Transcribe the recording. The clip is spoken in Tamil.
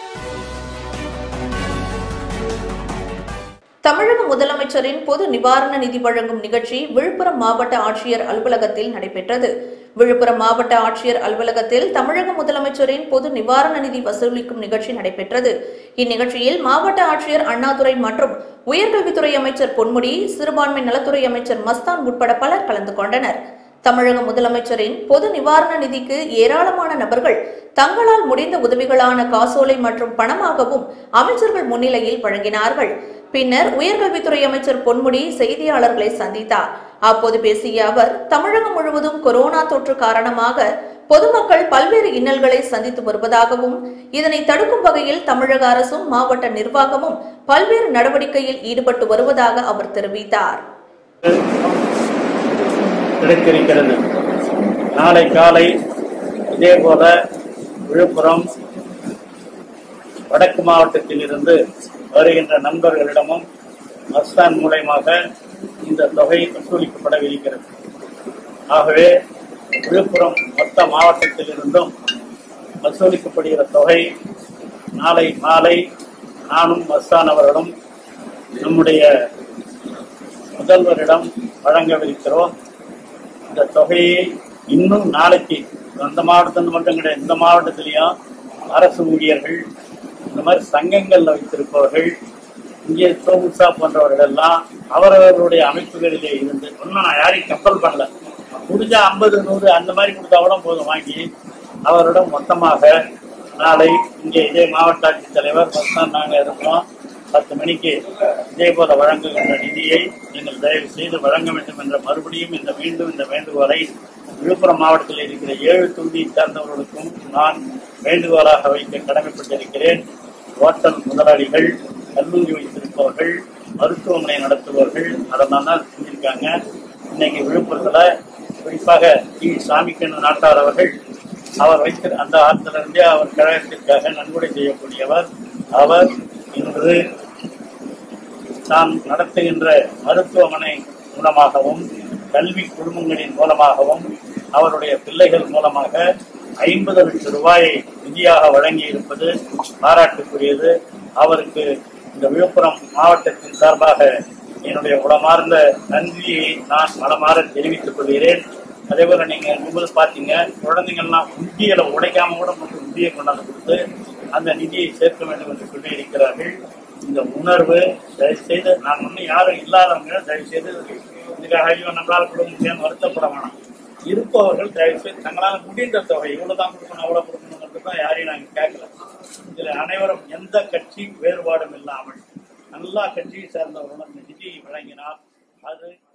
தமிழக முதலமைச்சரின் பொது நிவாரண நிதி வழங்கும் நிகழ்ச்சி விழுப்புரம் மாவட்ட ஆட்சியர் அலுவலகத்தில் நடைபெற்றது விழுப்புரம் மாவட்ட ஆட்சியர் அலுவலகத்தில் தமிழக முதலமைச்சரின் பொது நிவாரண நிதி வசூலிக்கும் நிகழ்ச்சி நடைபெற்றது இந்நிகழ்ச்சியில் மாவட்ட ஆட்சியர் அண்ணாதுரை மற்றும் உயர்கல்வித்துறை அமைச்சர் பொன்முடி சிறுபான்மை நலத்துறை அமைச்சர் மஸ்தான் உட்பட பலர் கலந்து கொண்டனர் தமிழக முதலமைச்சரின் பொது நிவாரண நிதிக்கு ஏராளமான நபர்கள் தங்களால் முடிந்த உதவிகளான காசோலை மற்றும் பணமாகவும் அமைச்சர்கள் முன்னிலையில் வழங்கினார்கள் பின்னர் உயர்கல்வித்துறை அமைச்சர் பொன்முடி செய்தியாளர்களை சந்தித்தார் அப்போது பேசிய அவர் தமிழகம் முழுவதும் கொரோனா தொற்று காரணமாக பொதுமக்கள் பல்வேறு இன்னல்களை சந்தித்து வருவதாகவும் இதனை தடுக்கும் வகையில் தமிழக அரசும் மாவட்ட நிர்வாகமும் பல்வேறு நடவடிக்கையில் ஈடுபட்டு வருவதாக அவர் தெரிவித்தார் கிடைத்திருக்கிறது நாளை காலை இதே போல விழுப்புரம் வடக்கு மாவட்டத்தில் இருந்து வருகின்ற நண்பர்களிடமும் மஸ்தான் மூலயமாக இந்த தொகை வசூலிக்கப்படவிருக்கிறது ஆகவே விழுப்புரம் மொத்த மாவட்டத்தில் இருந்தும் வசூலிக்கப்படுகிற தொகை நாளை மாலை நானும் மஸ்தான் அவர்களும் நம்முடைய முதல்வரிடம் வழங்கவிருக்கிறோம் இந்த தொகையை இன்னும் நாளைக்கு அந்த மாவட்டத்தில் மட்டும் கிடையாது இந்த மாவட்டத்திலையும் அரசு ஊழியர்கள் இந்த மாதிரி சங்கங்கள்ல வைத்திருப்பவர்கள் இங்கே தோமுசா போன்றவர்கள் எல்லாம் அவரவர்களுடைய அமைப்புகளிலே இருந்து ஒன்றும் நான் யாரையும் கப்பல் பண்ணல முடிஞ்சா ஐம்பது நூறு அந்த மாதிரி கொடுத்தா கூட போதும் வாங்கி அவரிடம் மொத்தமாக நாளை இங்கே இதே மாவட்ட ஆட்சித்தலைவர் மொத்தம் நாங்கள் இருக்கிறோம் பத்து மணிக்கு இதே போல வழங்குகின்ற நிதியை நீங்கள் தயவு செய்து வழங்க வேண்டும் என்ற மறுபடியும் இந்த மீண்டும் இந்த வேண்டுகோளை விழுப்புரம் மாவட்டத்தில் இருக்கிற ஏழு தொகுதியை சார்ந்தவர்களுக்கும் நான் வேண்டுகோளாக வைக்க கடமைப்பட்டிருக்கிறேன் ஹோட்டல் முதலாளிகள் கல்லூரி வைத்திருப்பவர்கள் மருத்துவமனை நடத்துபவர்கள் அதெல்லாம் தான் செஞ்சிருக்காங்க இன்னைக்கு விழுப்புரத்துல குறிப்பாக டி சாமிக்கண்ணு நாட்டார் அவர்கள் அவர் வைத்து அந்த ஆற்றிலிருந்தே அவர் கழகத்திற்காக நன்கொடை செய்யக்கூடியவர் அவர் இன்று தான் நடத்துகின்ற மருத்துவமனை மூலமாகவும் கல்வி குடும்பங்களின் மூலமாகவும் அவருடைய பிள்ளைகள் மூலமாக ஐம்பது லட்சம் ரூபாயை நிதியாக வழங்கி இருப்பது பாராட்டுக்குரியது அவருக்கு இந்த விழுப்புரம் மாவட்டத்தின் சார்பாக என்னுடைய உளமார்ந்த நன்றியை நான் மனமாற தெரிவித்துக் கொள்கிறேன் அதே போல நீங்க இருக்கும்போது பாத்தீங்க குழந்தைங்கள்லாம் உண்டியலை உடைக்காம கூட மட்டும் உண்டியை கொண்டாந்து கொடுத்து அந்த நிதியை சேர்க்க வேண்டும் என்று சொல்லி இருக்கிறார்கள் இந்த உணர்வு தயவு செய்து நான் ஒன்றும் யாரும் இல்லாதவங்க தயவு செய்து இதுக்காக ஐயோ நம்மளால கொடுக்க முடியாமல் வருத்தப்பட வேணாம் இருப்பவர்கள் தயவு செய்து தங்களால் முடிந்த தொகை இவ்வளவுதான் கொடுக்கணும் அவ்வளவு கொடுக்கணுங்கிறது தான் யாரையும் நாங்கள் கேட்கல இதுல அனைவரும் எந்த கட்சி வேறுபாடும் இல்லாமல் எல்லா கட்சியை சேர்ந்தவர்களும் இந்த நிதியை வழங்கினால் அது